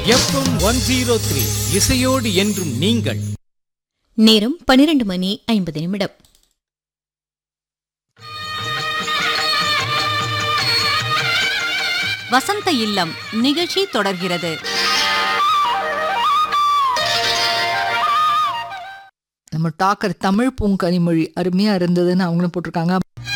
FM one zero three இசையோடு என்றும் நீங்கள் நேரம் பனிரெண்டு மணி ஐம்பது நிமிடம் வசந்த இல்லம் நிகழ்ச்சி தொடர்கிறது நம்ம டாக்கர் தமிழ் பூங்கனிமொழி அருமையா இருந்ததுன்னு அவங்களும் போட்டிருக்காங்க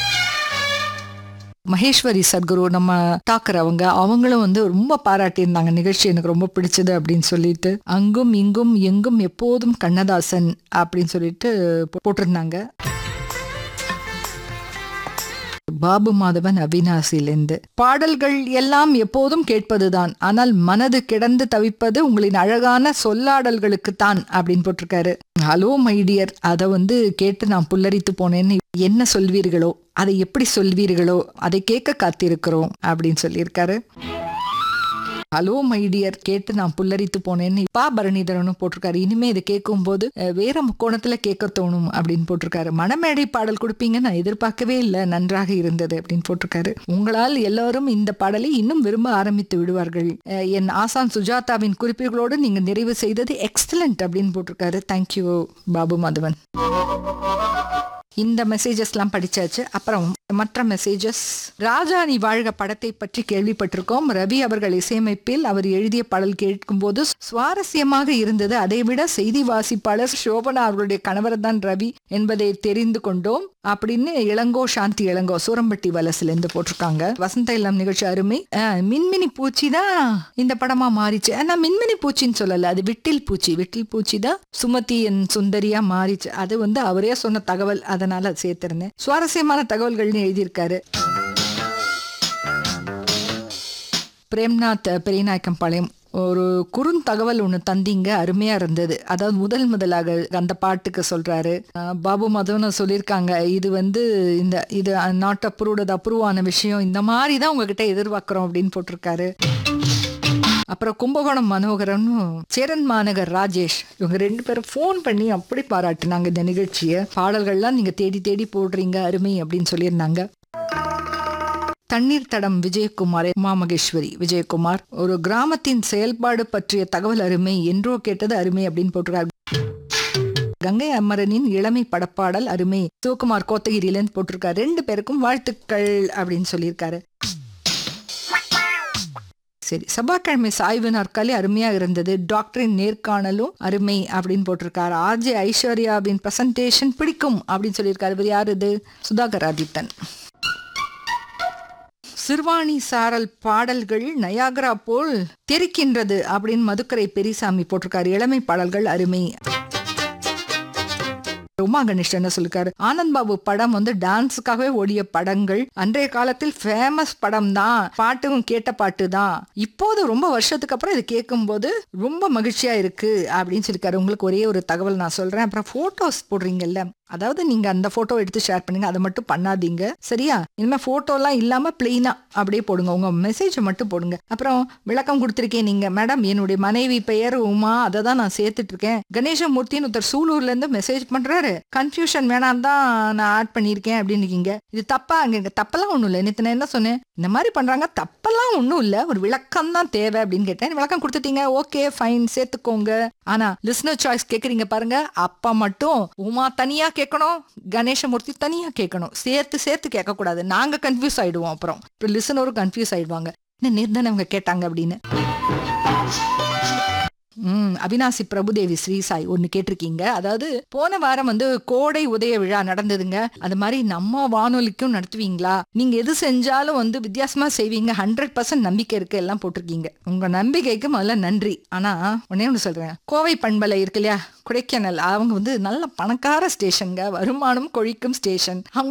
மகேஸ்வரி சத்குரு நம்ம டாக்கர் அவங்க அவங்களும் வந்து ரொம்ப பாராட்டியிருந்தாங்க நிகழ்ச்சி எனக்கு ரொம்ப பிடிச்சது அப்படின்னு சொல்லிட்டு அங்கும் இங்கும் எங்கும் எப்போதும் கண்ணதாசன் அப்படின்னு சொல்லிட்டு போ- போட்டிருந்தாங்க பாபு மாதவன் அவினாசியிலிருந்து பாடல்கள் எல்லாம் எப்போதும் கேட்பதுதான் ஆனால் மனது கிடந்து தவிப்பது உங்களின் அழகான சொல்லாடல்களுக்கு தான் அப்படின்னு போட்டிருக்காரு ஹலோ மைடியர் அதை வந்து கேட்டு நான் புல்லரித்து போனேன்னு என்ன சொல்வீர்களோ அதை எப்படி சொல்வீர்களோ அதை கேட்க காத்திருக்கிறோம் அப்படின்னு சொல்லியிருக்காரு ஹலோ மைடியர் கேட்டு நான் புல்லரித்து போனேன்னு பா பரணிதரனும் போட்டிருக்காரு இனிமே இதை கேட்கும்போது அஹ், வேற முக்கோணத்துல கேட்க தோணும் அப்படின்னு போட்டிருக்காரு மணமேடை பாடல் கொடுப்பீங்க நான் எதிர்பார்க்கவே இல்லை நன்றாக இருந்தது அப்படின்னு போட்டிருக்காரு உங்களால் எல்லாரும் இந்த பாடலை இன்னும் விரும்ப ஆரம்பித்து விடுவார்கள் அஹ், என் ஆசான் சுஜாதாவின் குறிப்புகளோடு நீங்க நிறைவு செய்தது எக்ஸலண்ட் அப்படின்னு போட்டிருக்காரு தேங்க்யூ பாபு மாதவன் இந்த மெசேஜஸ்லாம் படிச்சாச்சு அப்புறம் மற்ற மெசேஜஸ் ராஜா நீ வாழ்க படத்தை பற்றி கேள்விப்பட்டிருக்கோம் ரவி அவர்கள் இசையமைப்பில் அவர் எழுதிய பாடல் கேட்கும்போது சுவாரஸ்யமாக இருந்தது அதைவிட செய்தி வாசிப்பாளர் சோபனா அவர்களுடைய கணவர் தான் ரவி என்பதை தெரிந்து கொண்டோம் அப்படின்னு இளங்கோ சாந்தி இளங்கோ சூரம்பட்டி வலசுல இருந்து போட்டிருக்காங்க வசந்த இல்லம் நிகழ்ச்சி அருமை அஹ், மின்மினி பூச்சி தான் இந்த படமா மாறிச்சு ஆனா மின்மினி பூச்சின்னு சொல்லல அது விட்டில் பூச்சி விட்டில் பூச்சி தான் சுமதி என் சுந்தரியா மாறிச்சு அது வந்து அவரே சொன்ன தகவல் அதனால அது சேர்த்திருந்தேன் சுவாரஸ்யமான தகவல்கள்னு எழுதியிருக்காரு பிரேம்நாத் பெரியநாயக்கம் பாளையம் ஒரு குறுந்தகவல் ஒன்று தந்தீங்க அருமையா இருந்தது அதாவது முதல் முதலாக அந்த பாட்டுக்கு சொல்றாரு அஹ் பாபு மதவன் சொல்லியிருக்காங்க இது வந்து இந்த இது நாட் அப்ரூவ்டு அது அப்ரூவ் ஆன விஷயம் இந்த மாதிரி தான் உங்ககிட்ட எதிர்பார்க்குறோம் அப்படின்னு போட்டிருக்காரு அப்புறம் கும்பகோணம் மனோகரனும் சேரன் மாநகர் ராஜேஷ் இவங்க ரெண்டு பேரும் ஃபோன் பண்ணி அப்படி பாராட்டுனாங்க இந்த நிகழ்ச்சியை பாடல்கள்லாம் நீங்க தேடி தேடி போடுறீங்க அருமை அப்படின்னு சொல்லியிருந்தாங்க தண்ணீர் தடம் விஜயகுமார் உமா மகேஸ்வரி விஜயகுமார் ஒரு கிராமத்தின் செயல்பாடு பற்றிய தகவல் அருமை என்றோ கேட்டது அருமை அப்படின்னு போட்டிருக்காரு கங்கை அமரனின் இளமை படப்பாடல் அருமை சிவகுமார் கோத்தகிரியிலேருந்து போட்டிருக்காரு ரெண்டு பேருக்கும் வாழ்த்துக்கள் அப்படின்னு சொல்லியிருக்காரு சரி செவ்வாய்க்கிழமை சாய்வு நாற்காலி அருமையா இருந்தது டாக்டரின் நேர்காணலும் அருமை அப்படின்னு போட்டிருக்காரு ஆர்ஜே ஐஸ்வர்யாவின் பிரசன்டேஷன் பிடிக்கும் அப்படின்னு சொல்லியிருக்காரு இவர் யார் இது சுதாகர் ஆதித்தன் சிறுவாணி சாரல் பாடல்கள் நயாகரா போல் தெரிக்கின்றது அப்படின்னு மதுக்கரை பெரியசாமி போட்டிருக்காரு இளமை பாடல்கள் அருமை உமா கணேஷ் என்ன சொல்லிருக்காரு ஆனந்த் பாபு படம் வந்து டான்ஸுக்காகவே ஓடிய படங்கள் அன்றைய காலத்தில் ஃபேமஸ் படம் தான் பாட்டும் கேட்ட பாட்டு தான் இப்போது ரொம்ப வருஷத்துக்கு அப்புறம் இது கேட்கும்போது ரொம்ப மகிழ்ச்சியா இருக்கு அப்படின்னு சொல்லிருக்காரு உங்களுக்கு ஒரே ஒரு தகவல் நான் சொல்றேன் அப்புறம் போட்டோஸ் போடுறீங்கல்ல அதாவது நீங்க அந்த போட்டோ எடுத்து ஷேர் பண்ணுங்க அதை மட்டும் பண்ணாதீங்க சரியா இனிமே போட்டோ எல்லாம் இல்லாம பிளெயினா அப்படியே போடுங்க உங்க மெசேஜை மட்டும் போடுங்க அப்புறம் விளக்கம் கொடுத்துருக்கேன் நீங்க மேடம் என்னுடைய மனைவி பெயர் உமா அதை தான் நான் சேர்த்துட்டு இருக்கேன் கணேசமூர்த்தின்னு ஒருத்தர் சூலூர்ல இருந்து மெசேஜ் பண்றாரு கன்ஃபியூஷன் வேணாம் தான் நான் ஆட் பண்ணியிருக்கேன் அப்படின்னு இருக்கீங்க இது தப்பா அங்க தப்பெல்லாம் ஒண்ணும் இல்லை நேற்று நான் என்ன சொன்னேன் இந்த மாதிரி பண்றாங்க தப்பெல்லாம் ஒண்ணும் இல்ல ஒரு விளக்கம் தான் தேவை அப்படின்னு கேட்டேன் விளக்கம் கொடுத்துட்டீங்க ஓகே ஃபைன் சேர்த்துக்கோங்க ஆனா லிஸ்னர் சாய்ஸ் கேக்குறீங்க பாருங்க அப்ப மட்டும் உமா தனியா கேட்கணும் கணேசமூர்த்தி தனியா கேட்கணும் சேர்த்து சேர்த்து கேட்க கூடாது நாங்க கன்ஃபியூஸ் ஆயிடுவோம் அப்புறம் லிசனரும் கன்ஃபியூஸ் ஆயிடுவாங்க என்ன நேர்தானே அவங்க கேட்டாங்க அப்படின்னு ம் அவினாசி பிரபுதேவி ஸ்ரீசாய் ஒன்று கேட்டிருக்கீங்க அதாவது போன வாரம் வந்து கோடை உதய விழா நடந்ததுங்க அது மாதிரி நம்ம வானொலிக்கும் நடத்துவீங்களா நீங்க எது செஞ்சாலும் வந்து வித்தியாசமா செய்வீங்க ஹண்ட்ரட் பர்சன்ட் நம்பிக்கை இருக்கு எல்லாம் போட்டிருக்கீங்க உங்க நம்பிக்கைக்கு முதல்ல நன்றி ஆனா ஒன்னே ஒன்று சொல்றேன் கோவை பண்பலை இருக்கு இல்லையா கொடைக்கானல் அவங்க வந்து நல்ல பணக்கார ஸ்டேஷனுங்க வருமானம் கொழிக்கும் ஸ்டேஷன் அவங்க